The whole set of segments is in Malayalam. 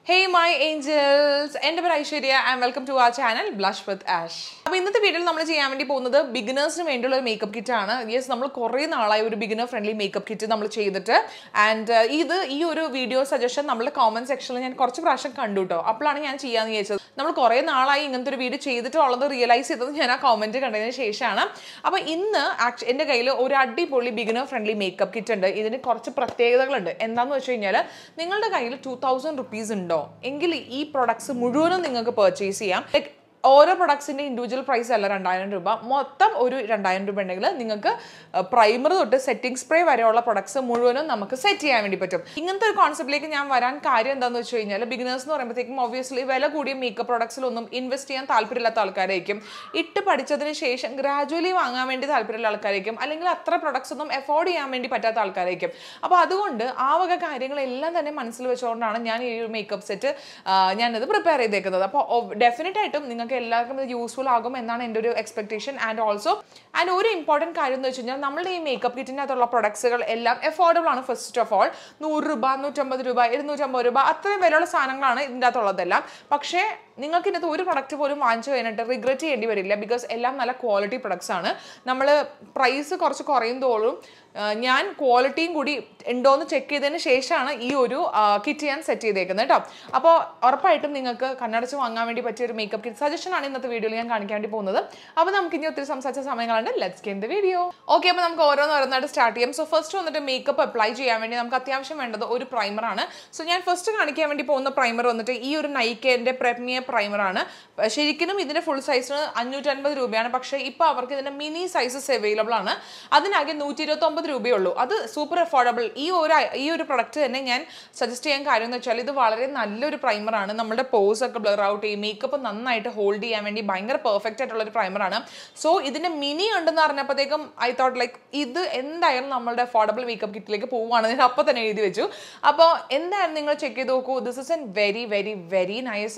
ഹേയ് മൈ ഏഞ്ചൽസ് എൻ്റെ പേര് Aishwarya and welcome to our channel blush with Ash അപ്പോൾ ഇന്നത്തെ വീഡിയോയിൽ നമ്മൾ ചെയ്യാൻ വേണ്ടി പോകുന്നത് ബിഗിനേഴ്സിന് വേണ്ടിയുള്ള ഒരു മേക്കപ്പ് കിറ്റ് ആണ് യെസ് നമ്മൾ കുറേ നാളായി ഒരു ബിഗിനർ ഫ്രണ്ട്ലി മേക്കപ്പ് കിറ്റ് നമ്മൾ ചെയ്തിട്ട് ആൻഡ് ഇത് ഈ ഒരു വീഡിയോ സജഷൻ നമ്മുടെ കോമന്റ് സെക്ഷനിൽ ഞാൻ കുറച്ച് പ്രാവശ്യം കണ്ടു കേട്ടോ അപ്പോഴാണ് ഞാൻ ചെയ്യാമെന്ന് വിചാരിച്ചത് നമ്മൾ കുറേ നാളായി ഇങ്ങനത്തെ ഒരു വീഡിയോ ചെയ്തിട്ടുള്ളത് റിയലൈസ് ചെയ്തത് ഞാൻ ആ കോമന്റ് കണ്ടതിന് ശേഷമാണ് അപ്പോൾ ഇന്ന് ആക്ച്വ എൻ്റെ കയ്യിൽ ഒരു അടിപൊളി ബിഗിനർ ഫ്രണ്ട്ലി മേക്കപ്പ് കിറ്റ് ഉണ്ട് ഇതിന് കുറച്ച് പ്രത്യേകതകളുണ്ട് എന്താണെന്ന് വെച്ച് കഴിഞ്ഞാൽ നിങ്ങളുടെ കയ്യിൽ ടു തൗസൻഡ് റുപ്പീസ് ഉണ്ടോ എങ്കിൽ ഈ പ്രൊഡക്ട്സ് മുഴുവനും നിങ്ങൾക്ക് പർച്ചേസ് ചെയ്യാം ലൈക്ക് ഓരോ പ്രൊഡക്ട്സിൻ്റെ ഇൻഡിവിജ്വൽ പ്രൈസ് അല്ല രണ്ടായിരം രൂപ മൊത്തം ഒരു രണ്ടായിരം രൂപ ഉണ്ടെങ്കിൽ നിങ്ങൾക്ക് പ്രൈമർ തൊട്ട് സെറ്റിംഗ് സ്പ്രേ വരെയുള്ള പ്രൊഡക്ട്സ് മുഴുവനും നമുക്ക് സെറ്റ് ചെയ്യാൻ വേണ്ടി പറ്റും ഇങ്ങനത്തെ ഒരു കോൺസെപ്റ്റിലേക്ക് ഞാൻ വരാൻ കാര്യം എന്താണെന്ന് വെച്ച് കഴിഞ്ഞാൽ ബിഗിനേഴ്സ് എന്ന് പറയുമ്പോഴത്തേക്കും ഒബ്വിയസ്ലി വില കൂടിയ മേക്കപ്പ് പ്രൊഡക്ട്സിലൊന്നും ഇൻവെസ്റ്റ് ചെയ്യാൻ താല്പര്യമില്ലാത്ത ആൾക്കാരായിരിക്കും ഇട്ട് പഠിച്ചതിന് ശേഷം ഗ്രാജുവലി വാങ്ങാൻ വേണ്ടി താല്പര്യമുള്ള ആൾക്കാരായിരിക്കും അല്ലെങ്കിൽ അത്ര പ്രൊഡക്ട്സ് ഒന്നും എഫോർഡ് ചെയ്യാൻ വേണ്ടി പറ്റാത്ത ആൾക്കാരായിരിക്കും അപ്പോൾ അതുകൊണ്ട് ആ വക കാര്യങ്ങളെല്ലാം തന്നെ മനസ്സിൽ വെച്ചുകൊണ്ടാണ് ഞാൻ ഈ ഒരു മേക്കപ്പ് സെറ്റ് ഞാനത് പ്രിപ്പയർ ചെയ്തേക്കുന്നത് അപ്പോൾ ഡെഫിനറ്റ് ആയിട്ടും നിങ്ങൾക്ക് എല്ലാവർക്കും ഇത് യൂസ്ഫുൾ ആകും എന്നാണ് എൻ്റെ ഒരു എക്സ്പെക്ടേഷൻ ആൻഡ് ഓൾസോ ആൻഡ് ഒരു ഇമ്പോർട്ടൻറ്റ് കാര്യം എന്ന് വെച്ച് കഴിഞ്ഞാൽ നമ്മളുടെ ഈ മേക്കപ്പ് കിറ്റിൻ്റെ അകത്തുള്ള പ്രൊഡക്ട്സുകൾ എല്ലാം എഫോർഡബിൾ ആണ് ഫസ്റ്റ് ഓഫ് ഓൾ നൂറ് രൂപ നൂറ്റമ്പത് രൂപ ഇരുന്നൂറ്റമ്പത് രൂപ അത്രയും വിലയുള്ള സാധനങ്ങളാണ് ഇതിൻ്റെ അകത്തുള്ളതെല്ലാം പക്ഷേ നിങ്ങൾക്ക് ഇതിനകത്ത് ഒരു പ്രൊഡക്റ്റ് പോലും വാങ്ങിച്ചു കഴിഞ്ഞിട്ട് റിഗ്രറ്റ് ചെയ്യേണ്ടി വരില്ല ബിക്കോസ് എല്ലാം നല്ല ക്വാളിറ്റി പ്രൊഡക്ട്സ് ആണ് നമ്മൾ പ്രൈസ് കുറച്ച് കുറയും തോറും ഞാൻ ക്വാളിറ്റിയും കൂടി ഉണ്ടോയെന്ന് ചെക്ക് ചെയ്തതിന് ശേഷമാണ് ഈ ഒരു കിറ്റ് ഞാൻ സെറ്റ് ചെയ്തേക്കുന്നത് കേട്ടോ അപ്പോൾ ഉറപ്പായിട്ടും നിങ്ങൾക്ക് കണ്ണടച്ച് വാങ്ങാൻ വേണ്ടി പറ്റിയ ഒരു മേക്കപ്പ് കിറ്റ് സജഷൻ ആണ് ഇന്നത്തെ വീഡിയോയിൽ ഞാൻ കാണിക്കാൻ വേണ്ടി പോകുന്നത് അപ്പോൾ നമുക്ക് ഇനി ഒത്തിരി സംസാരിച്ച സമയങ്ങളുണ്ട് let's game the video okay അപ്പോൾ നമുക്ക് ഓരോന്ന് ഓരോന്നായിട്ട് സ്റ്റാർട്ട് ചെയ്യാം സോ ഫസ്റ്റ് വന്നിട്ട് മേക്കപ്പ് അപ്ലൈ ചെയ്യാൻ വേണ്ടി നമുക്ക് അത്യാവശ്യം വേണ്ടത് ഒരു പ്രൈമറാണ് സോ ഞാൻ ഫസ്റ്റ് കാണിക്കാൻ വേണ്ടി പോകുന്ന പ്രൈമർ വന്നിട്ട് ഈ ഒരു നൈക്കേൻ്റെ പ്രെമിയർ പ്രൈമറാണ് ശരിക്കും ഇതിൻ്റെ ഫുൾ സൈസിന് അഞ്ഞൂറ്റൻപത് രൂപയാണ് പക്ഷേ ഇപ്പോൾ അവർക്ക് ഇതിൻ്റെ മിനി സൈസസ് അവൈലബിൾ ആണ് അതിനാകെ നൂറ്റി ഇരുപത്തൊമ്പത് രൂപയേ ഉള്ളൂ അത് സൂപ്പർ അഫോർഡബിൾ ഈ ഒരു ഈ ഒരു പ്രൊഡക്റ്റ് തന്നെ ഞാൻ സജസ്റ്റ് ചെയ്യാൻ കാര്യം എന്ന് വെച്ചാൽ ഇത് വളരെ നല്ലൊരു പ്രൈമറാണ് നമ്മുടെ പോസ് ഒക്കെ ബ്ലർ ഔട്ട് ചെയ്യും മേക്കപ്പ് നന്നായിട്ട് ഹോൾഡ് ചെയ്യാൻ വേണ്ടി ഭയങ്കര പെർഫെക്റ്റ് ആയിട്ടുള്ള ഒരു പ്രൈമറാണ് സോ ഇതിൻ്റെ മിനി ഉണ്ടെന്ന് പറഞ്ഞപ്പോഴത്തേക്കും ഐ തോട്ട് ലൈക്ക് ഇത് എന്തായാലും നമ്മളുടെ അഫോർഡബിൾ മേക്കപ്പ് കിറ്റിലേക്ക് പോവുകയാണ് ഞാൻ അപ്പോൾ തന്നെ എഴുതി വെച്ചു അപ്പോൾ എന്തായാലും നിങ്ങൾ ചെക്ക് ചെയ്ത് നോക്കൂ this is an very very very nice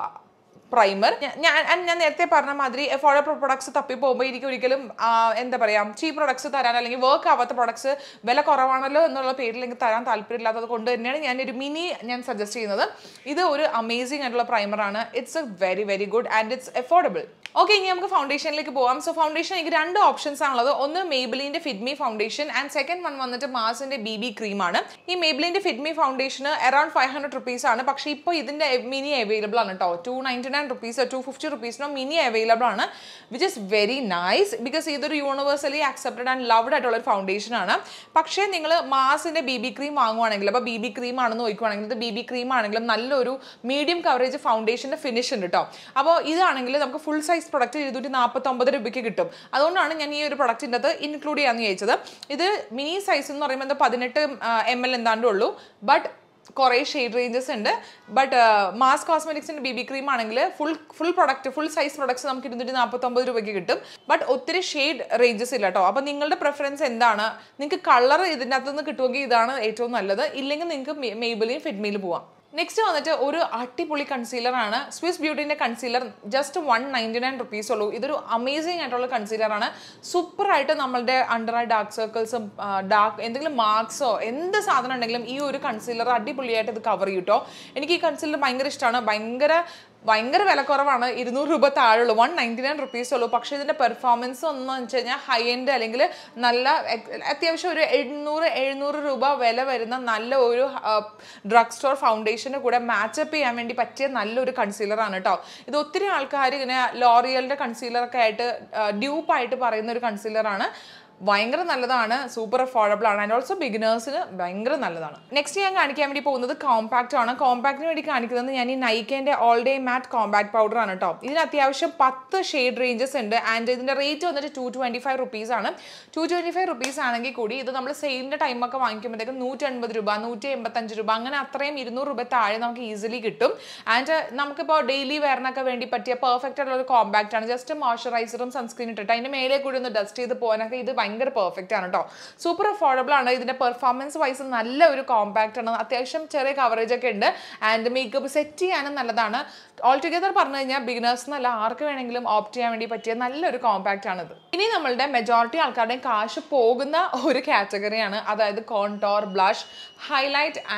primer ഞാൻ ഞാൻ നേരത്തെ പറഞ്ഞ മാതിരി അഫോർഡബിൾ പ്രൊഡക്ട്സ് തപ്പി പോകുമ്പോൾ എനിക്ക് ഒരിക്കലും എന്താ പറയുക ചീപ്പ് പ്രൊഡക്ട്സ് തരാൻ അല്ലെങ്കിൽ വർക്ക് ആവാത്ത പ്രൊഡക്ട്സ് വില കുറവാണല്ലോ എന്നുള്ള പേരിൽ എനിക്ക് തരാൻ താല്പര്യമില്ലാത്തത് കൊണ്ട് തന്നെയാണ് ഞാൻ ഒരു മിനി ഞാൻ സജസ്റ്റ് ചെയ്യുന്നത് ഇത് ഒരു അമേസിംഗ് ആയിട്ടുള്ള പ്രൈമറാണ് it's a very very good and it's affordable okay ഇനി നമുക്ക് ഫൗണ്ടേഷനിലേക്ക് പോവാം സോ ഫൗണ്ടേഷൻ എനിക്ക് രണ്ട് ഓപ്ഷൻസ് ആണുള്ളത് ഒന്ന് മെയ്ബിലിൻ്റെ Fit Me foundation and second one വന്നിട്ട് മാസിൻ്റെ ബി ബി ക്രീമാണ് ഈ മെയ്ബിലിൻ്റെ ഫിറ്റ്മി ഫൗണ്ടേഷന് അറൌണ്ട് ഫൈവ് ഹൺഡ്രഡ് റുപ്പീസ് ആണ് പക്ഷേ ഇപ്പോൾ ഇതിൻ്റെ മിനി അവൈലബിൾ ആണ് കേട്ടോ two ninety nine rupees two fifty റുപ്പീസിനോ മിനി അവൈലബിൾ ആണ് which is very nice because ഇതൊരു യൂണിവേഴ്സലി ആക്സെപ്റ്റഡ് ആൻഡ് ലവ്ഡ് ആയിട്ടുള്ള ഒരു ഫൗണ്ടേഷൻ ആണ് പക്ഷേ നിങ്ങൾ മാസിൻ്റെ ബി ബി ക്രീം വാങ്ങുവാണെങ്കിൽ അപ്പോൾ ബി ബി ക്രീം ആണെന്ന് നോക്കുവാണെങ്കിൽ ഇത് ബി ബി ക്രീം ആണെങ്കിലും നല്ലൊരു മീഡിയം കവറേജ് ഫൗണ്ടേഷൻ്റെ ഫിനിഷ് ഉണ്ട് കേട്ടോ അപ്പോൾ ഇതാണെങ്കിൽ നമുക്ക് ഫുൾ സൈസ് പ്രൊഡക്റ്റ് ഇരുന്നൂറ്റി നാൽപ്പത്തൊമ്പത് രൂപയ്ക്ക് കിട്ടും അതുകൊണ്ടാണ് ഞാൻ ഈ ഒരു പ്രൊഡക്റ്റിൻ്റെ അത് ഇൻക്ലൂഡ് ചെയ്യാമെന്ന് ചോദിച്ചത് ഇത് മിനി സൈസ് എന്ന് പറയുമ്പോൾ പതിനെട്ട് എം എൽ എന്താണ്ടേ ഉള്ളൂ ബട്ട് കുറേ ഷെയ്ഡ് റേഞ്ചസ് ഉണ്ട് ബട്ട് മാസ് കോസ്മെറ്റിക്സിൻ്റെ ബി ബി ക്രീം ആണെങ്കിൽ full full product full size products നമുക്ക് ഇരുന്നൂറ്റി നാൽപ്പത്തൊമ്പത് രൂപയ്ക്ക് കിട്ടും ബട്ട് ഒത്തിരി ഷെയ്ഡ് റേഞ്ചസ് ഇല്ല കേട്ടോ അപ്പോൾ നിങ്ങളുടെ പ്രിഫറൻസ് എന്താണ് നിങ്ങൾക്ക് കളർ ഇതിൻ്റെ അകത്തുനിന്ന് കിട്ടുമെങ്കിൽ ഇതാണ് ഏറ്റവും നല്ലത് ഇല്ലെങ്കിൽ നിങ്ങൾക്ക് മെയ്ബിളിയും ഫിറ്റ്മിയിൽ പോവാം നെക്സ്റ്റ് വന്നിട്ട് ഒരു അടിപൊളി കൺസീലർ ആണ് സ്വിസ് ബ്യൂട്ടിൻ്റെ concealer just one ninety nine rupees ഉള്ളൂ ഇതൊരു അമേസിംഗ് ആയിട്ടുള്ള കൺസീലർ ആണ് സൂപ്പറായിട്ട് നമ്മളുടെ അണ്ടർ ഐ ഡാർക്ക് സർക്കിൾസും ഡാർക്ക് എന്തെങ്കിലും മാർക്സോ എന്ത് സാധനം ഉണ്ടെങ്കിലും ഈ ഒരു കൺസീലർ അടിപൊളിയായിട്ട് ഇത് കവർ ചെയ്യും കേട്ടോ എനിക്ക് ഈ കൺസീലർ ഭയങ്കര ഇഷ്ടമാണ് ഭയങ്കര ഭയങ്കര വില കുറവാണ് ഇരുന്നൂറ് രൂപ താഴെയുള്ളൂ വൺ നയൻറ്റി നയൻ റുപ്പീസ് ഉള്ളൂ പക്ഷേ ഇതിൻ്റെ പെർഫോമൻസ് എന്ന് വെച്ച് കഴിഞ്ഞാൽ ഹൈ എൻഡ് അല്ലെങ്കിൽ നല്ല അത്യാവശ്യം ഒരു എഴുന്നൂറ് എഴുന്നൂറ് രൂപ വില വരുന്ന നല്ല ഒരു ഡ്രഗ് സ്റ്റോർ ഫൗണ്ടേഷൻ്റെ കൂടെ മാച്ചപ്പ് ചെയ്യാൻ വേണ്ടി പറ്റിയ നല്ലൊരു കൺസീലറാണ് കേട്ടോ ഇത് ഒത്തിരി ആൾക്കാർ ഇങ്ങനെ ലോറിയലിൻ്റെ കൺസീലറൊക്കെ ആയിട്ട് ഡ്യൂപ്പായിട്ട് പറയുന്ന ഒരു കൺസീലറാണ് ഭയങ്കര നല്ലതാണ് സൂപ്പർ അഫോർഡബിൾ ആണ് ആൻഡ് ഓൾസോ ബിഗിനേഴ്സിന് ഭയങ്കര നല്ലതാണ് നെക്സ്റ്റ് ഞാൻ കാണിക്കാൻ വേണ്ടി പോകുന്നത് കോമ്പാക്റ്റ് ആണ് കോമ്പാക്റ്റിന് വേണ്ടി കാണിക്കുന്നത് ഞാൻ ഈ നൈക്കേൻ്റെ all day matte compact powder ആണ് കേട്ടോ ഇതിന് അത്യാവശ്യം പത്ത് ഷെയ്ഡ് റേഞ്ചസ് ഉണ്ട് ആൻഡ് ഇതിൻ്റെ റേറ്റ് വന്നിട്ട് ടു ട്വൻറ്റി ഫൈവ് റുപ്പീസ് ആണ് ടു ട്വൻറ്റി ഫൈവ് റുപ്പീസ് ആണെങ്കിൽ കൂടി ഇത് നമ്മൾ സെയിലിൻ്റെ ടൈമൊക്കെ വാങ്ങിക്കുമ്പോഴത്തേക്കും നൂറ്റി എൺപത് രൂപ നൂറ്റി എൺപത്തഞ്ച് രൂപ അങ്ങനെ അത്രയും ഇരുന്നൂറ് രൂപ താഴെ നമുക്ക് ഈസിലി കിട്ടും ആൻഡ് നമുക്കിപ്പോൾ ഡെയിലി വെയറിനൊക്കെ വേണ്ടി പറ്റിയ പെർഫെക്റ്റ് ആയിട്ടുള്ള ഒരു കോമ്പാക്റ്റ് ആണ് ജസ്റ്റ് മോയ്സ്ചറൈസറും സൺസ്ക്രീൻ ഇട്ടിട്ട് അതിൻ്റെ മേലെ കൂടി ഒന്ന് ഡസ്റ്റ് ചെയ്ത് പോകാനൊക്കെ ഇത് ഭയങ്കര പെർഫെക്റ്റ് ആണ് കേട്ടോ സൂപ്പർ അഫോർഡബിൾ ആണ് ഇതിന്റെ പെർഫോമൻസ് വൈസ് നല്ല ഒരു കോമ്പാക്റ്റ് ആണ് അത്യാവശ്യം ചെറിയ കവറേജ് ഒക്കെ ഉണ്ട് ആൻഡ് മേക്കപ്പ് സെറ്റ് ചെയ്യാനും നല്ലതാണ് ഓൾ ടുഗദർ പറഞ്ഞു കഴിഞ്ഞാൽ ബിഗിനേഴ്സ് എന്നല്ല ആർക്ക് വേണമെങ്കിലും ഓപ്റ്റ് ചെയ്യാൻ വേണ്ടി പറ്റിയ നല്ലൊരു കോമ്പാക്റ്റ് ആണിത് ഇനി നമ്മളുടെ മെജോറിറ്റി ആൾക്കാരുടെയും കാശ് പോകുന്ന ഒരു കാറ്റഗറിയാണ് അതായത് contour blush highlight and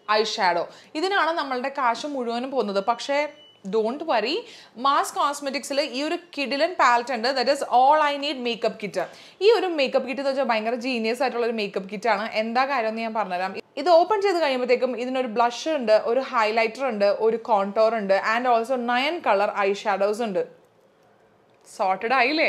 eye shadow ഇതിനാണ് നമ്മളുടെ കാശ് മുഴുവനും പോകുന്നത് പക്ഷേ ഡോണ്ട് വറി മാസ് കോസ്മെറ്റിക്സിൽ ഈ ഒരു കിഡിലൻ പാലറ്റ് ഉണ്ട് that is all I need makeup kit ഈ ഒരു മേക്കപ്പ് കിറ്റ് എന്ന് വെച്ചാൽ ഭയങ്കര ജീനിയസ് ആയിട്ടുള്ള ഒരു മേക്കപ്പ് കിറ്റ് ആണ് എന്താ കാര്യം എന്ന് ഞാൻ പറഞ്ഞുതരാം ഇത് ഓപ്പൺ ചെയ്ത് കഴിയുമ്പോഴത്തേക്കും ഇതിനൊരു ബ്ലഷ് ഉണ്ട് ഒരു ഹൈലൈറ്റർ ഉണ്ട് ഒരു കോൺടോർ ഉണ്ട് and also nine colour eye shadows ഉണ്ട് സോർട്ടഡ് ആയില്ലേ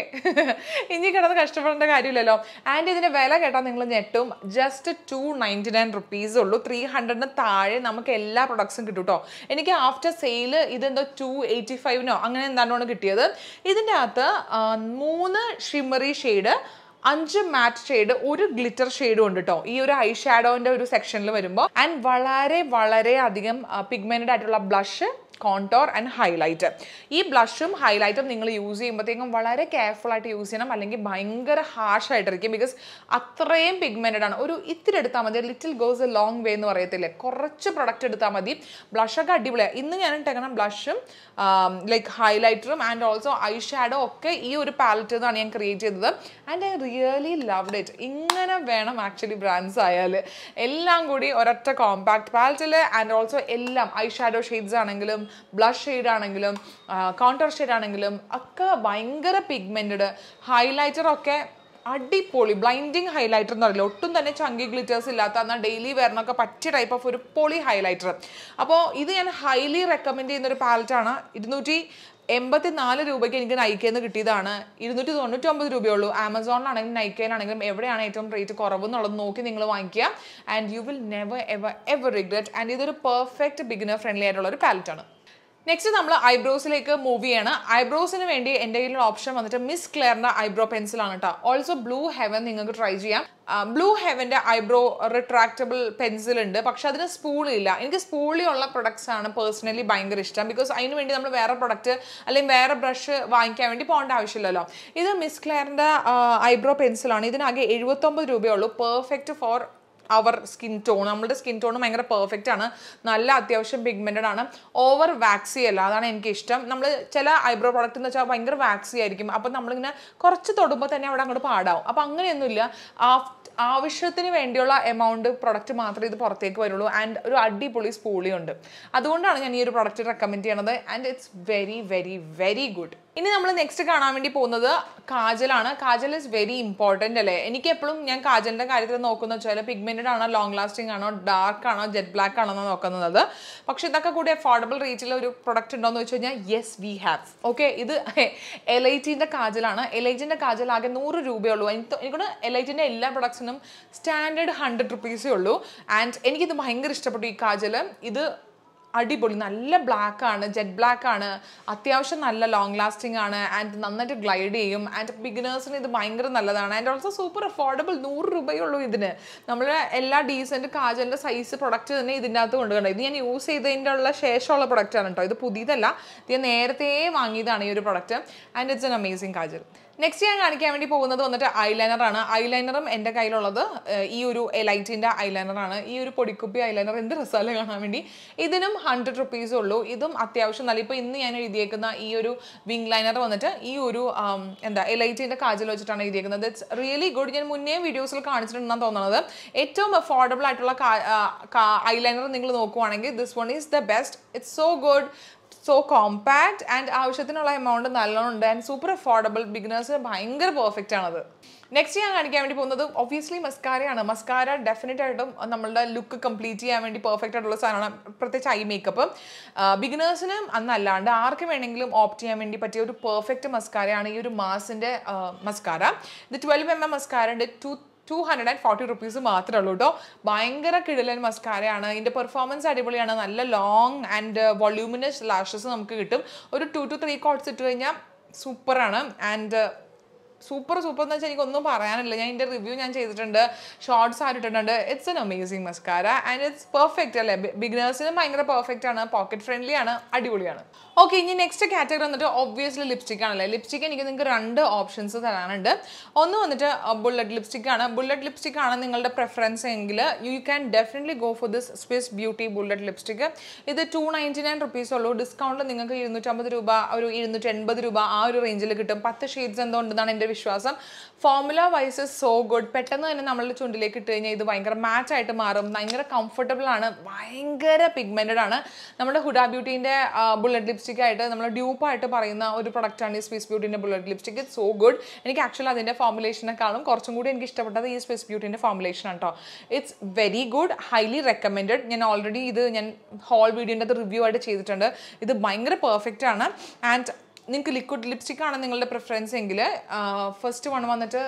ഇനി കിടന്ന് കഷ്ടപ്പെടേണ്ട കാര്യമില്ലല്ലോ ആൻഡ് ഇതിന്റെ വില കേട്ടാൽ നിങ്ങൾ ഞെട്ടും just two ninety nine rupees ഉള്ളൂ ത്രീ ഹൺഡ്രഡിന് താഴെ നമുക്ക് എല്ലാ പ്രൊഡക്ട്സും കിട്ടും കേട്ടോ എനിക്ക് ആഫ്റ്റർ സെയിൽ ഇതെന്തോ ടു എയ്റ്റി ഫൈവിനോ അങ്ങനെ എന്താണോ കിട്ടിയത് ഇതിൻ്റെ അകത്ത് ആ, മൂന്ന് ഷിമ്മറി ഷെയ്ഡ് അഞ്ച് മാറ്റ് ഷെയ്ഡ് ഒരു ഗ്ലിറ്റർ ഷെയ്ഡും ഉണ്ട് കേട്ടോ ഈ ഒരു ഐ ഷാഡോന്റെ ഒരു സെക്ഷനിൽ വരുമ്പോൾ ആൻഡ് വളരെ വളരെ അധികം പിഗ്മെന്റഡ് ആയിട്ടുള്ള ബ്ലഷ് കോൺടോർ ആൻഡ് ഹൈലൈറ്റ് ഈ ബ്ലഷും ഹൈലൈറ്റും നിങ്ങൾ യൂസ് ചെയ്യുമ്പോഴത്തേക്കും വളരെ കെയർഫുൾ ആയിട്ട് യൂസ് ചെയ്യണം അല്ലെങ്കിൽ ഭയങ്കര ഹാർഷ് ആയിട്ടിരിക്കും ബിക്കോസ് അത്രയും പിഗ്മെന്റഡ് ആണ് ഒരു ഇത്തിരി എടുത്താൽ മതി little goes a long way എന്ന് പറയത്തില്ലേ കുറച്ച് പ്രൊഡക്റ്റ് എടുത്താൽ മതി ബ്ലഷൊക്കെ അടിപൊളിയാണ് ഇന്ന് ഞാൻ ഇട്ടേക്കണം ബ്ലഷും ലൈക്ക് ഹൈലൈറ്ററും ആൻഡ് ഓൾസോ ഐ ഷാഡോ ഒക്കെ ഈ ഒരു പാലറ്റ് നിന്നാണ് ഞാൻ ക്രിയേറ്റ് ചെയ്തത് and I really loved it ഇങ്ങനെ വേണം ആക്ച്വലി ബ്രാൻഡ്സ് ആയാൽ എല്ലാം കൂടി ഒരൊറ്റ കോമ്പാക്ട് പാലറ്റിൽ ആൻഡ് ഓൾസോ എല്ലാം ഐ ഷാഡോ ഷെയ്ഡ്സ് ആണെങ്കിലും ബ്ലഷ് ഷെയ്ഡ് ആണെങ്കിലും കൗണ്ടർ ഷെയ്ഡ് ആണെങ്കിലും ഒക്കെ ഭയങ്കര പിഗ്മെൻറ്റഡ് ഹൈലൈറ്റർ ഒക്കെ അടിപൊളി ബ്ലൈൻഡിങ് ഹൈലൈറ്റർ എന്ന് പറയില്ല ഒട്ടും തന്നെ ചങ്കി ഗ്ലിറ്റേഴ്സ് ഇല്ലാത്ത എന്നാൽ ഡെയിലി വെയറിനൊക്കെ പറ്റിയ ടൈപ്പ് ഓഫ് ഒരു പൊളി ഹൈലൈറ്റർ അപ്പോൾ ഇത് ഞാൻ ഹൈലി റെക്കമെൻഡ് ചെയ്യുന്ന ഒരു പാലറ്റാണ് ഇരുന്നൂറ്റി എൺപത്തി നാല് രൂപയ്ക്ക് എനിക്ക് നൈക്കയിൽ കിട്ടിയതാണ് ഇരുന്നൂറ്റി തൊണ്ണൂറ്റി ഒമ്പത് രൂപയുള്ളൂ ആമസോണിലാണെങ്കിലും നൈക്കയിലാണെങ്കിലും എവിടെയാണ് ഏറ്റവും റേറ്റ് കുറവ് എന്നുള്ളത് നോക്കി നിങ്ങൾ വാങ്ങിക്കുക and you will never ever ever regret and ഇതൊരു പെർഫെക്റ്റ് ബിഗിനർ ഫ്രണ്ട്ലി ആയിട്ടുള്ള ഒരു പാലറ്റാണ് നെക്സ്റ്റ് നമ്മൾ ഐബ്രോസിലേക്ക് മൂവ് ചെയ്യാണ് ഐബ്രോസിന് വേണ്ടി എൻ്റെ കയ്യിലുള്ള ഓപ്ഷൻ വന്നിട്ട് മിസ് ക്ലെയറിൻ്റെ ഐബ്രോ പെൻസിലാണ് കേട്ടോ ഓൾസോ ബ്ലൂ ഹെവൻ നിങ്ങൾക്ക് ട്രൈ ചെയ്യാം ബ്ലൂ ഹെവൻ്റെ ഐബ്രോ റിട്രാക്റ്റബിൾ പെൻസിൽ ഉണ്ട് പക്ഷെ അതിന് സ്പൂളി ഇല്ല എനിക്ക് സ്പൂളി ഉള്ള പ്രൊഡക്ട്സ് ആണ് പേഴ്സണലി ഭയങ്കര ഇഷ്ടം ബിക്കോസ് അതിന് വേണ്ടി നമ്മൾ വേറെ പ്രൊഡക്റ്റ് അല്ലെങ്കിൽ വേറെ ബ്രഷ് വാങ്ങിക്കാൻ വേണ്ടി പോകേണ്ട ആവശ്യമില്ലല്ലോ ഇത് മിസ് ക്ലെയറിൻ്റെ ഐബ്രോ പെൻസിലാണ് ഇതിനാകെ എഴുപത്തൊമ്പത് രൂപയുള്ളൂ perfect for our skin tone നമ്മുടെ സ്കിൻ ടോൺ ഭയങ്കര പെർഫെക്റ്റ് ആണ് നല്ല അത്യാവശ്യം പിഗ്മെൻറ്റഡ് ആണ് ഓവർ വാക്സി അല്ല അതാണ് എനിക്ക് ഇഷ്ടം നമ്മൾ ചില ഐബ്രോ പ്രോഡക്റ്റ് എന്ന് വെച്ചാൽ ഭയങ്കര വാക്സി ആയിരിക്കും അപ്പം നമ്മളിങ്ങനെ കുറച്ച് തൊടുമ്പോൾ തന്നെ അവിടെ അങ്ങോട്ട് പാടാവും അപ്പം അങ്ങനെയൊന്നുമില്ല ആഫ് ആവശ്യത്തിന് വേണ്ടിയുള്ള എമൗണ്ട് പ്രൊഡക്റ്റ് മാത്രമേ ഇത് പുറത്തേക്ക് വരുള്ളൂ ആൻഡ് ഒരു അടിപൊളി സ്പൂളി ഉണ്ട് അതുകൊണ്ടാണ് ഞാൻ ഈ ഒരു പ്രൊഡക്റ്റ് റെക്കമെൻഡ് ചെയ്യണത് and it's very very very good ഇനി നമ്മൾ നെക്സ്റ്റ് കാണാൻ വേണ്ടി പോകുന്നത് കാജലാണ് കാജൽ ഇസ് വെരി ഇമ്പോർട്ടൻ്റ് അല്ലേ എനിക്ക് എപ്പോഴും ഞാൻ കാജലിൻ്റെ കാര്യത്തിൽ നോക്കുന്ന വെച്ചാൽ പിഗ്മെൻറ്റഡ് ആണോ ലോങ് ലാസ്റ്റിംഗ് ആണോ ഡാർക്ക് ആണോ ജെറ്റ് ബ്ലാക്ക് ആണോ എന്ന് നോക്കുന്നത് പക്ഷെ ഇതൊക്കെ കൂടി അഫോർഡബിൾ റേറ്റിൽ ഒരു പ്രൊഡക്റ്റ് ഉണ്ടോ എന്ന് വെച്ച് കഴിഞ്ഞാൽ യെസ് വി ഹാവ് ഓക്കെ ഇത് എലൈറ്റിൻ്റെ കാജലാണ് എലൈറ്റിൻ്റെ കാജൽ ആകെ നൂറ് രൂപയുള്ളൂ എനിക്ക് എനിക്കൊണ്ട് എലൈറ്റിൻ്റെ എല്ലാ പ്രൊഡക്ട്സിനും സ്റ്റാൻഡേർഡ് ഹൺഡ്രഡ് റുപ്പീസേ ഉള്ളൂ ആൻഡ് എനിക്കിത് ഭയങ്കര ഇഷ്ടപ്പെട്ടു ഈ കാജൽ ഇത് അടിപൊളി നല്ല ബ്ലാക്ക് ആണ് ജെറ്റ് ബ്ലാക്ക് ആണ് അത്യാവശ്യം നല്ല ലോങ് ലാസ്റ്റിംഗ് ആണ് ആൻഡ് നന്നായിട്ട് ഗ്ലൈഡ് ചെയ്യും ആൻഡ് ബിഗിനേഴ്സിന് ഇത് ഭയങ്കര നല്ലതാണ് ആൻഡ് ഓൾസോ സൂപ്പർ അഫോർഡബിൾ നൂറ് രൂപയുള്ളൂ ഇതിന് നമ്മൾ എല്ലാ ഡീസൻറ്റ് കാജലിൻ്റെ സൈസ് പ്രൊഡക്റ്റ് തന്നെ ഇതിൻ്റെ അകത്ത് കൊണ്ടുവരണം ഇത് ഞാൻ യൂസ് ചെയ്തതിൻ്റെ ഉള്ള ശേഷമുള്ള പ്രൊഡക്റ്റ് ആണ് കേട്ടോ ഇത് പുതിയതല്ല ഇത് ഞാൻ നേരത്തെ വാങ്ങിയതാണ് ഈ ഒരു product and it's an amazing kajal next ഞാൻ കാണിക്കാൻ വേണ്ടി പോകുന്നത് വന്നിട്ട് ഐലൈനർ ആണ് ഐലൈനറും എൻ്റെ കയ്യിലുള്ളത് ഏഹ്, ഈ ഒരു എലൈറ്റിൻ്റെ ഐലൈനർ ആണ് ഈ ഒരു പൊടിക്കുപ്പി ഐലൈനർ എന്ത് രസമല്ലേ കാണാൻ വേണ്ടി ഇതിനും ഹൺഡ്രഡ് റുപ്പീസ് ഉള്ളൂ ഇതും അത്യാവശ്യം നല്ല ഇപ്പോൾ ഇന്ന് ഞാൻ എഴുതിയേക്കുന്ന ഈ ഒരു വിങ് ലൈനർ വന്നിട്ട് ഈ ഒരു ആം, എന്താ എലൈറ്റിൻ്റെ കാജൽ വെച്ചിട്ടാണ് എഴുതിയേക്കുന്നത് ഇറ്റ്സ് റിയലി ഗുഡ് ഞാൻ മുന്നേ വീഡിയോസിൽ കാണിച്ചിട്ടുണ്ടെന്നാണ് തോന്നുന്നത് ഏറ്റവും അഫോർഡബിൾ ആയിട്ടുള്ള ഐലൈനർ നിങ്ങൾ നോക്കുവാണെങ്കിൽ this one is the best it's so good so compact and ആവശ്യത്തിനുള്ള എമൗണ്ട് നല്ലോണം ഉണ്ട് ആൻഡ് സൂപ്പർ അഫോർഡബിൾ ബിഗിനേഴ്സിന് ഭയങ്കര പെർഫെക്റ്റ് ആണത് നെക്സ്റ്റ് ഞാൻ കാണിക്കാൻ വേണ്ടി പോകുന്നത് ഒബ്വിയസ്ലി മസ്കാരയാണ് മസ്കാര ഡെഫിനറ്റ് ആയിട്ടും നമ്മളുടെ ലുക്ക് കംപ്ലീറ്റ് ചെയ്യാൻ വേണ്ടി പെർഫെക്റ്റ് ആയിട്ടുള്ള സാധനമാണ് പ്രത്യേകിച്ച് ഐ മേക്കപ്പ് ബിഗിനേഴ്സിനും അന്നല്ലാണ്ട് ആർക്ക് വേണമെങ്കിലും ഓപ്റ്റ് ചെയ്യാൻ വേണ്ടി പറ്റിയ ഒരു പെർഫെക്റ്റ് മസ്കാരയാണ് ഈ ഒരു മാസിൻ്റെ മസ്കാര ഇത് ട്വൽവ് എം എം മസ്കാര ഉണ്ട് two two hundred and forty rupees മാത്രമേ ഉള്ളൂ കേട്ടോ ഭയങ്കര കിടിലൻ മസ്കാരയാണ് ഇതിൻ്റെ പെർഫോമൻസ് അടിപൊളിയാണ് നല്ല ലോങ് ആൻഡ് വൊള്യൂമിനസ് ലാഷസ് നമുക്ക് കിട്ടും ഒരു ടു ടു ത്രീ കോട്ട്സ് ഇട്ട് കഴിഞ്ഞാൽ സൂപ്പറാണ് ആൻഡ് സൂപ്പർ സൂപ്പർ എന്ന് വെച്ചാൽ എനിക്കൊന്നും പറയാനില്ല ഞാൻ ഇതിൻ്റെ റിവ്യൂ ഞാൻ ചെയ്തിട്ടുണ്ട് ഷോർട്സ് ആയിട്ടിട്ടുണ്ട് it's an amazing mascara and it's perfect അല്ലേ ബിഗിനേഴ്സിനും ഭയങ്കര പെർഫെക്റ്റ് ആണ് പോക്കറ്റ് ഫ്രണ്ട്ലി ആണ് അടിപൊളിയാണ് ഓക്കെ ഇനി നെക്സ്റ്റ് കാറ്റഗറി വന്നിട്ട് ഒബ്വിയസ്ലി ലിപ്സ്റ്റിക് ആണല്ലേ ലിപ്സ്റ്റിക് എനിക്ക് നിങ്ങൾക്ക് രണ്ട് ഓപ്ഷൻസ് തരാനുണ്ട് ഒന്ന് വന്നിട്ട് ബുള്ളറ്റ് ലിപ്സ്റ്റിക് ആണ് ബുള്ളറ്റ് ലിപ്സ്റ്റിക് ആണ് നിങ്ങളുടെ പ്രിഫറൻസ് എങ്കിൽ you can definitely go for this Swiss Beauty bullet lipstick ഇത് ടു നയൻറ്റി നയൻ റുപ്പീസ് ഉള്ളൂ ഡിസ്കൗണ്ട് നിങ്ങൾക്ക് ഇരുന്നൂറ്റമ്പത് രൂപ ഒരു ഇരുന്നൂറ്റി എൺപത് രൂപ ആ ഒരു റേഞ്ചിൽ കിട്ടും പത്ത് ഷെയ്ഡ്സ് എന്തോ ഉണ്ടെന്നാണ് എൻ്റെ എൻ്റെ വിശ്വാസം ഫോർമുല വൈസ് സോ ഗുഡ് പെട്ടെന്ന് തന്നെ നമ്മളുടെ ചുണ്ടിലേക്ക് ഇട്ട് കഴിഞ്ഞാൽ ഇത് ഭയങ്കര മാച്ച് ആയിട്ട് മാറും ഭയങ്കര കംഫർട്ടബിൾ ആണ് ഭയങ്കര പിഗ്മെൻറ്റഡ് ആണ് നമ്മുടെ ഹുഡ ബ്യൂട്ടീൻ്റെ ബുള്ളറ്റ് ലിപ്സ്റ്റിക് ആയിട്ട് നമ്മൾ ഡ്യൂപ്പായിട്ട് പറയുന്ന ഒരു പ്രൊഡക്റ്റാണ് ഈ സ്വിസ് ബ്യൂട്ടീൻ്റെ bullet lipstick it so good എനിക്ക് ആക്ച്വലി അതിൻ്റെ ഫോർമുലേഷനെക്കാളും കുറച്ചും കൂടി എനിക്ക് ഇഷ്ടപ്പെട്ടത് ഈ സ്വിസ് ബ്യൂട്ടീൻ്റെ ഫോർമുലേഷൻ ആണ് കേട്ടോ it's very good highly recommended ഞാൻ ഓൾറെഡി ഇത് ഞാൻ ഹോൾ വീഡിയോൻ്റെ അത് റിവ്യൂ ആയിട്ട് ചെയ്തിട്ടുണ്ട് ഇത് ഭയങ്കര പെർഫെക്റ്റ് ആണ് ആൻഡ് നിങ്ങൾക്ക് ലിക്വിഡ് ലിപ്സ്റ്റിക് ആണ് നിങ്ങളുടെ പ്രിഫറൻസ് എങ്കിൽ ഫസ്റ്റ് വൺ വന്നിട്ട്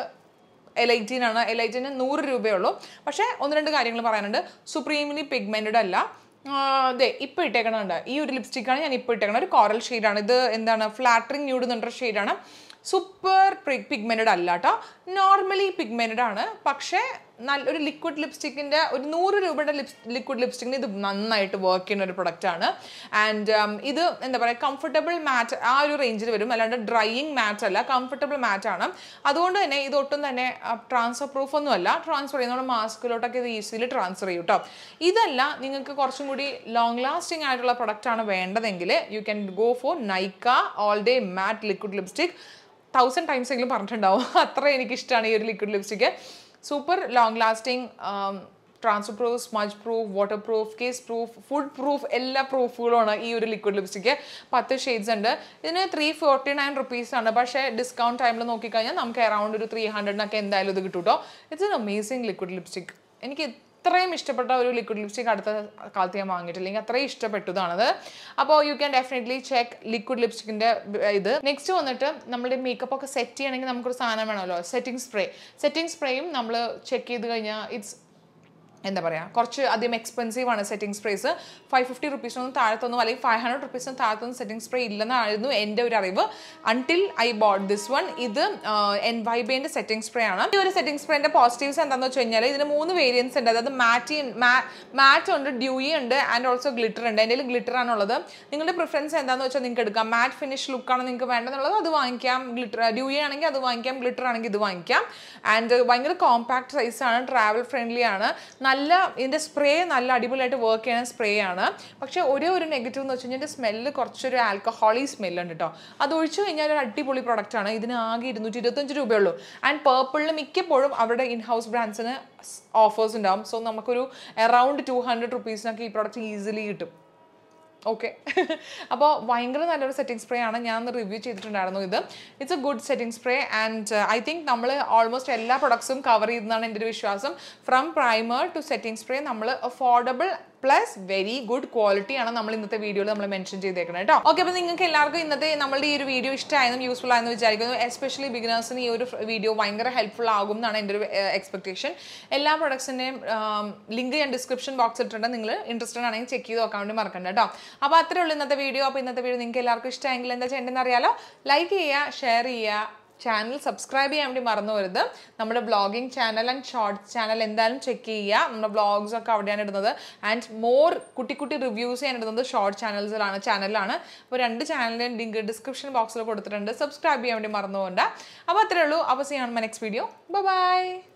എൽ ഐറ്റീൻ ആണ് എൽ ഐറ്റീന് നൂറ് രൂപയേ ഉള്ളൂ പക്ഷേ ഒന്ന് രണ്ട് കാര്യങ്ങൾ പറയാനുണ്ട് സുപ്രീംലി പിഗ്മെൻറ്റഡ് അല്ല അതെ ഇപ്പോൾ ഇട്ടേക്കണുണ്ട് ഈ ഒരു ലിപ്സ്റ്റിക്കാണ് ഞാൻ ഇപ്പോൾ ഇട്ടേക്കണത് ഒരു കോറൽ ഷെയ്ഡാണ് ഇത് എന്താണ് ഫ്ലാറ്ററിങ് ന്യൂഡ് എന്ന് പറഞ്ഞൊരു ഷെയ്ഡാണ് സൂപ്പർ പിഗ്മെൻറ്റഡ് അല്ല കേട്ടോ നോർമലി പിഗ്മെൻറ്റഡ് ആണ് പക്ഷേ നല്ല ഒരു ലിക്വിഡ് ലിപ്സ്റ്റിക്കിൻ്റെ ഒരു നൂറ് രൂപയുടെ ലിപ്സ് ലിക്വിഡ് ലിപ്സ്റ്റിക്കിന് ഇത് നന്നായിട്ട് വർക്ക് ചെയ്യുന്ന ഒരു പ്രൊഡക്റ്റാണ് ആൻഡ് ഇത് എന്താ പറയുക കംഫർട്ടബിൾ മാറ്റ് ആ ഒരു റേഞ്ചിൽ വരും അല്ലാണ്ട് ഡ്രൈയിങ് മാറ്റ് അല്ല കംഫർട്ടബിൾ മാറ്റ് ആണ് അതുകൊണ്ട് തന്നെ ഇത് ഒട്ടും തന്നെ ട്രാൻസ്ഫർ പ്രൂഫ് ഒന്നും അല്ല ട്രാൻസ്ഫർ ചെയ്യുന്ന മാസ്കിലോട്ടൊക്കെ ഇത് ഈസിലി ട്രാൻസ്ഫർ ചെയ്യും കേട്ടോ ഇതല്ല നിങ്ങൾക്ക് കുറച്ചും കൂടി ലോങ് ലാസ്റ്റിംഗ് ആയിട്ടുള്ള പ്രൊഡക്റ്റാണ് വേണ്ടതെങ്കിൽ you can go for Nykaa all day matte liquid lipstick thousand times എങ്കിലും പറഞ്ഞിട്ടുണ്ടാവും അത്ര എനിക്കിഷ്ടമാണ് ഈ ഒരു liquid lipstick super long lasting transfer proof smudge proof water proof kiss proof food proof എല്ലാ പ്രൂഫുകളുമാണ് ഈ ഒരു ലിക്വിഡ് ലിപ്സ്റ്റിക്ക് പത്ത് ഷെയ്ഡ്സ് ഉണ്ട് ഇതിന് ത്രീ ഫോർട്ടി നയൻ റുപ്പീസ് ആണ് പക്ഷേ ഡിസ്കൗണ്ട് ടൈമിൽ നോക്കിക്കഴിഞ്ഞാൽ നമുക്ക് അറൗണ്ട് ഒരു ത്രീ ഹൺഡ്രഡിനൊക്കെ എന്തായാലും ഇത് കിട്ടും കേട്ടോ it's an amazing liquid lipstick എനിക്ക് ഇത്രയും ഇഷ്ടപ്പെട്ട ഒരു ലിക്വിഡ് ലിപ്സ്റ്റിക് അടുത്ത കാലത്ത് ഞാൻ വാങ്ങിയിട്ടില്ലെങ്കിൽ അത്രയും ഇഷ്ടപ്പെട്ടതാണ് അപ്പോൾ you can definitely check liquid ലിപ്സ്റ്റിക്കിൻ്റെ ഇത് നെക്സ്റ്റ് വന്നിട്ട് നമ്മുടെ മേക്കപ്പ് ഒക്കെ സെറ്റ് ചെയ്യണമെങ്കിൽ നമുക്കൊരു സാധനം വേണമല്ലോ സെറ്റിംഗ് സ്പ്രേ സെറ്റിംഗ് സ്പ്രേയും നമ്മൾ ചെക്ക് ചെയ്ത് കഴിഞ്ഞാൽ ഇറ്റ്സ് എന്താ പറയുക കുറച്ച് അധികം എക്സ്പെൻസീവ് ആണ് സെറ്റിംഗ് സ്പ്രേസ് ഫൈവ് ഫിഫ്റ്റി റുപ്പീസിനൊന്നും താഴത്തൊന്നും അല്ലെങ്കിൽ ഫൈവ് ഹൺഡ്രഡ് റുപ്പീസിനും താഴത്തൊന്നും സെറ്റിംഗ് സ്പ്രേ ഇല്ലെന്നായിരുന്നു എൻ്റെ ഒരു അറിവ് until I bought this one ഇത് എൻ വൈബേൻ്റെ സെറ്റിംഗ് സ്പ്രേ ആണ് ഈ ഒരു സെറ്റിംഗ് സ്പ്രേൻ്റെ പോസിറ്റീവ്സ് എന്താണെന്ന് വെച്ച് കഴിഞ്ഞാൽ ഇതിന് മൂന്ന് വേരിയൻസ് ഉണ്ട് അതായത് മാറ്റി മാറ്റ് ഉണ്ട് ഡ്യൂയി ഉണ്ട് ആൻഡ് ഓൾസോ ഗ്ലിറ്റർ ഉണ്ട് എൻ്റെ ഗ്ലിറ്റർ ആണുള്ളത് നിങ്ങളുടെ പ്രിഫറൻസ് എന്താണെന്ന് വെച്ചാൽ നിങ്ങൾക്ക് എടുക്കാം മാറ്റ് ഫിനിഷ് ലുക്കാണ് നിങ്ങൾക്ക് വേണ്ടതെന്നുള്ളത് അത് വാങ്ങിക്കാം ഗ്ലിറ്റർ ഡ്യൂയി ആണെങ്കിൽ അത് വാങ്ങിക്കാം ഗ്ലിറ്റർ ആണെങ്കിൽ ഇത് വാങ്ങിക്കാം ആൻഡ് ഭയങ്കര കോമ്പാക്ട് സൈസാണ് ട്രാവൽ ഫ്രണ്ട്ലി ആണ് നല്ല ഇതിൻ്റെ സ്പ്രേ നല്ല അടിപൊളിയായിട്ട് വർക്ക് ചെയ്യുന്ന സ്പ്രേ ആണ് പക്ഷേ ഒരേ ഒരു നെഗറ്റീവ് എന്ന് വെച്ച് കഴിഞ്ഞാൽ ഇതിൻ്റെ സ്മെല്ല് കുറച്ചൊരു ആൽക്കഹോളി സ്മെല്ലുണ്ട് കേട്ടോ അത് ഒഴിച്ചു കഴിഞ്ഞാൽ ഒരു അടിപൊളി പ്രൊഡക്റ്റ് ആണ് ഇതിന് ആകെ ഇരുന്നൂറ്റി ഇരുപത്തഞ്ച് രൂപയുള്ളൂ ആൻഡ് പേർപ്പിളിൽ മിക്കപ്പോഴും അവരുടെ ഇൻ ഹൗസ് ബ്രാൻഡ്സിന് ഓഫേഴ്സ് ഉണ്ടാവും സോ നമുക്കൊരു അറൗണ്ട് ടു ഹൺഡ്രഡ് റുപ്പീസിനൊക്കെ ഈ പ്രോഡക്റ്റ് ഈസിലി കിട്ടും ഓക്കെ അപ്പോൾ ഭയങ്കര നല്ലൊരു സെറ്റിംഗ് സ്പ്രേ ആണ് ഞാൻ റിവ്യൂ ചെയ്തിട്ടുണ്ടായിരുന്നു ഇത് it's a good setting spray and I think നമ്മൾ ഓൾമോസ്റ്റ് എല്ലാ പ്രൊഡക്ട്സും കവർ ചെയ്തെന്നാണ് എൻ്റെ ഒരു വിശ്വാസം from primer to setting spray നമ്മൾ affordable plus very good quality ആണ് നമ്മൾ ഇന്നത്തെ വീഡിയോയിൽ നമ്മൾ മെൻഷൻ ചെയ്തേക്കുന്നത് കേട്ടോ ഓക്കെ അപ്പോൾ നിങ്ങൾക്ക് എല്ലാവർക്കും ഇന്നത്തെ നമ്മളുടെ ഈ ഒരു വീഡിയോ ഇഷ്ടമായെന്നും യൂസ്ഫുൾ ആയെന്ന് വിചാരിക്കുന്നു എസ്പെഷ്യലി ബിഗിനേഴ്സിന് ഈ ഒരു വീഡിയോ ഭയങ്കര ഹെൽപ്ഫുൾ ആകും എന്നാണ് എൻ്റെ ഒരു എക്സ്പെക്ടേഷൻ എല്ലാ പ്രൊഡക്ട്സിൻ്റെയും ലിങ്ക് ഞാൻ ഡിസ്ക്രിപ്ഷൻ ബോക്സിൽ ഇട്ടിട്ടുണ്ട് നിങ്ങൾ ഇൻട്രസ്റ്റഡ് ആണെങ്കിൽ ചെക്ക് ചെയ്ത് നോക്കാൻ വേണ്ടി മറക്കണ്ട കേട്ടോ അപ്പോൾ അത്രേ ഉള്ളൂ ഇന്നത്തെ വീഡിയോ അപ്പോൾ ഇന്നത്തെ വീഡിയോ നിങ്ങൾക്ക് എല്ലാവർക്കും ഇഷ്ടമെങ്കിൽ എന്താ ചെയ്യേണ്ടതെന്ന് അറിയാലോ ലൈക്ക് ചെയ്യുക ഷെയർ ചെയ്യുക ചാനൽ സബ്സ്ക്രൈബ് ചെയ്യാൻ വേണ്ടി മറന്നു വരുത് നമ്മുടെ blogging channel and shorts channel എന്തായാലും ചെക്ക് ചെയ്യുക നമ്മുടെ ബ്ലോഗ്സ് ഒക്കെ അവിടെയാണ് ഇടുന്നത് ആൻഡ് മോർ കുട്ടി കുട്ടി റിവ്യൂസ് ചെയ്യാൻ ഇടുന്നത് ഷോർട്ട് ചാനൽസിലാണ് ചാനലിലാണ് അപ്പോൾ രണ്ട് ചാനലിൻ്റെ ലിങ്ക് ഡിസ്ക്രിപ്ഷൻ ബോക്സിൽ കൊടുത്തിട്ടുണ്ട് സബ്സ്ക്രൈബ് ചെയ്യാൻ വേണ്ടി മറന്നു പോകണ്ട അപ്പോൾ അത്രേ ഉള്ളൂ അപ്പോൾ ചെയ്യാൻ നെക്സ്റ്റ് വീഡിയോ ബൈ